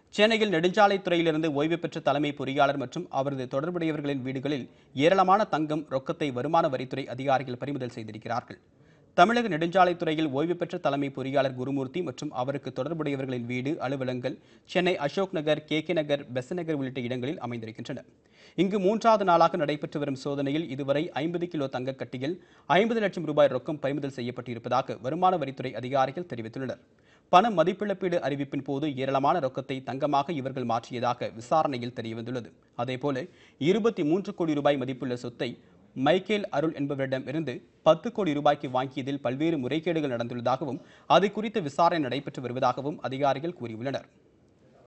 சென்னையில் நெடுஞ்சாலைத்துறையிலிருந்து ஓய்வு பெற்ற தலைமை பொறியாளர் மற்றும் அவரது தொடர்புடையவர்களின் வீடுகளில் ஏராளமான தங்கம் ரொக்கத்தை வருமான வரித்துறை அதிகாரிகள் பறிமுதல் செய்திருக்கிறார்கள் தமிழக நெடுஞ்சாலைத்துறையில் ஓய்வு பெற்ற தலைமை பொறியாளர் குருமூர்த்தி மற்றும் அவருக்கு தொடர்புடையவர்களின் வீடு அலுவலகங்கள் சென்னை அசோக் நகர் கே கே நகர் பெச நகர் உள்ளிட்ட இடங்களில் அமைந்திருக்கின்றன இங்கு மூன்றாவது நாளாக நடைபெற்று வரும் சோதனையில் இதுவரை ஐம்பது கிலோ தங்கக் கட்டியில் ஐம்பது லட்சம் ரூபாய் ரொக்கம் பறிமுதல் செய்யப்பட்டிருப்பதாக வருமான வரித்துறை அதிகாரிகள் தெரிவித்துள்ளனர் பண மதிப்பிழப்பீடு அறிவிப்பின் போது ஏராளமான ரொக்கத்தை தங்கமாக இவர்கள் மாற்றியதாக விசாரணையில் தெரியவந்துள்ளது அதேபோல இருபத்தி மூன்று கோடி ரூபாய் மதிப்புள்ள சொத்தை மைக்கேல் அருள் என்பவரிடம் இருந்து பத்து கோடி ரூபாய்க்கு வாங்கியதில் பல்வேறு முறைகேடுகள் நடந்துள்ளதாகவும் அது குறித்து விசாரணை நடைபெற்று வருவதாகவும் அதிகாரிகள் கூறியுள்ளனர்